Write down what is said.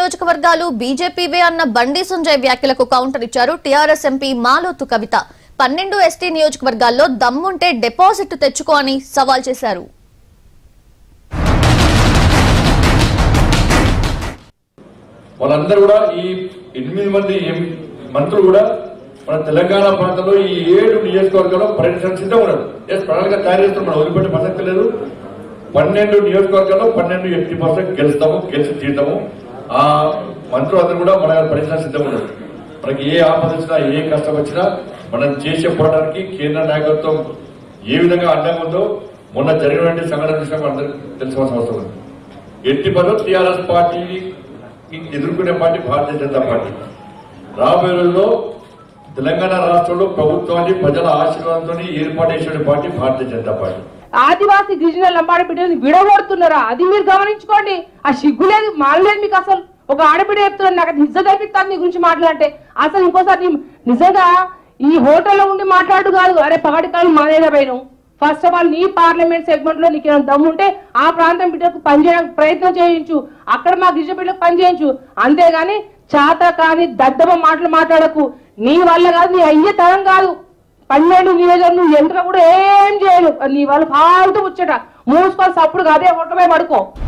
నియోజకవర్గాలు బీజేపీవే అన్న బండి సంజయ్ వ్యాఖ్యలకు కౌంటర్ ఇచ్చారు టీఆర్ఎస్ ఎంపీ మాలోతు కవిత పన్నెండు ఎస్టీ నియోజకవర్గాల్లో దమ్ముంటే డిపాజిట్ తెచ్చుకో అని సవాల్ చేశారు వాళ్ళందరూ కూడా ఈ ఎనిమిది మంది ఎం- మంత్రులు కూడా మన తెలంగాణ ప్రాంతంలో ఈ ఏడు నియోజకవర్గాల్లో పర్యటన సిద్ధం ఉన్నారు ఎస్ ప్రణాళిక తయారు చేస్తాం మనం వదిలిపెట్టే ప్రసక్తి లేదు పన్నెండు నియోజకవర్గాల్లో పన్నెండు ఎయిటీ పర్సెంట్ గెలుస్తాము గెలిచి తీద్దాము ఆ మంత్రులు అందరూ కూడా మన పర్యటన సిద్ధం ఉన్నారు మనకి ఏ ఆపద వచ్చినా ఏ కష్టం వచ్చినా మనం చేసే పోరాటానికి కేంద్ర నాయకత్వం ఏ విధంగా అండంగా ఉందో మొన్న జరిగినటువంటి సంఘటన విషయం అందరికీ తెలుసుకోవాల్సిన అవసరం ఉంది ఎట్టి పనులు టీఆర్ఎస్ పార్టీ ఎదుర్కొనే పార్టీ భారతీయ జనతా పార్టీ రాబోయే రోజుల్లో తెలంగాణ రాష్ట్రంలో ప్రభుత్వాన్ని ప్రజల ఆశీర్వాదంతో ఏర్పాటు చేసిన పార్టీ భారతీయ జనతా పార్టీ ఆదివాసీ గిరిజన లంబాడి బిడ్డని విడగొడుతున్నారా అది మీరు గమనించుకోండి ఆ సిగ్గు లేదు మానలేదు మీకు అసలు ఒక ఆడబిడ్డ చెప్తున్నారు నాకు అది నిజం అనిపిస్తుంది నీ గురించి మాట్లాడితే అసలు ఇంకోసారి నీ- నిజంగా ఈ హోటల్లో ఉండి మాట్లాడు కాదు అరే పగటి కాలం మానేదా పోయినావు ఫస్ట్ ఆఫ్ ఆల్ నీ పార్లమెంట్ సెగ్మెంట్ లో నీకు ఏమైనా దమ్ముంటే ఆ ప్రాంతం బిడ్డకు పనిచేయడానికి ప్రయత్నం చేయించు అక్కడ మా గిరిజన బిడ్డకు పని చేయించు అంతేగాని చాత కాని దద్దమ మాటలు మాట్లాడకు నీ వల్ల కాదు నీ అయ్యే తరం కాదు పన్నెండు నియోజకవర్గం నువ్వు ఎంటర్ కూడా ఏం చేయను నీ వాళ్ళు ఫాల్తూ ముచ్చట మూసుకొని సప్పుడు అదే ఒట్టమే పడుకో